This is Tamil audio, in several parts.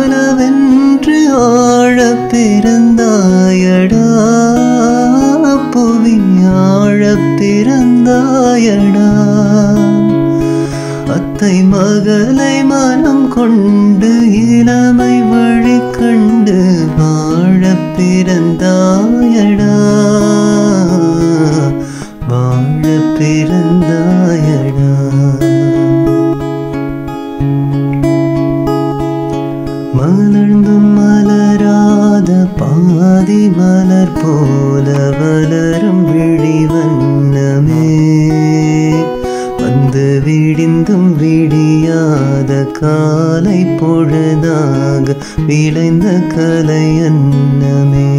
பலவென்று ஆழப் பிறந்தாயடா புவி ஆழப் பிறந்தாயடா அத்தை மகளை மனம் கொண்டு இளமை வழி கண்டு வாழப் பிறந்தாயடா வாழப் பிறந்தாயடா மலர்ந்தும் மலராத பாதி மலர் போல வளரும் விழி வண்ணமே வந்து விடிந்தும் விடியாத காலை பொழுதாக விளைந்த கலை அன்னமே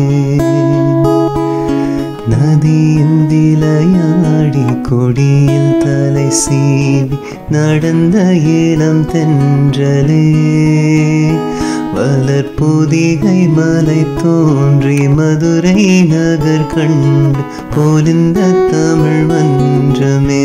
நதியின் விளையாடி கொடியில் தலை சீவி நடந்த இளம் தென்றலே வளர்புதிகை மலை தோன்றி மதுரை நகர் கண்டு பொலிந்த தமிழ் மன்றமே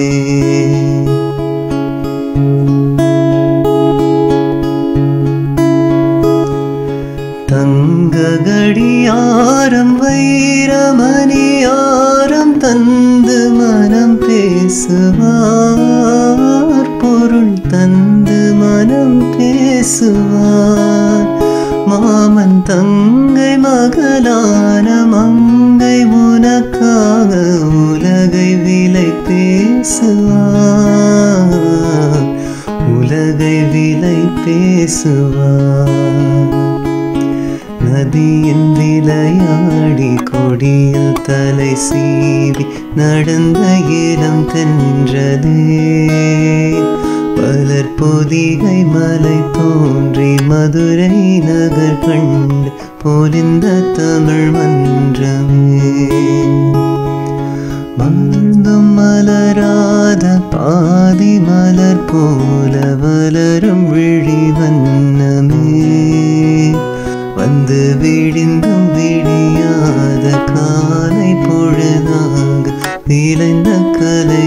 தங்க கடியாரம் வைரமணியாரம் தந்து மனம் பேசுவார் பொருள் தந்து மனம் பேசுவார் மாமன் தங்கை மகளான மங்கை உனக்காக உலகை விலை பேசுவார் உலகை விலை பேசுவார் நதியின் விளையாடி கொடியில் தலை சீவி நடந்த இளம் தென்றலே பலர் பொதிகை மலை தோன்றி மதுரை நகர் கண்டு பொலிந்த தமிழ் மன்றமே மலர்ந்தும் மலராத பாதி மலர் போல வளரும் விழி வண்ணமே வந்து விடிந்தும் விடியாத காலை பொழுதாக விளைந்த கலை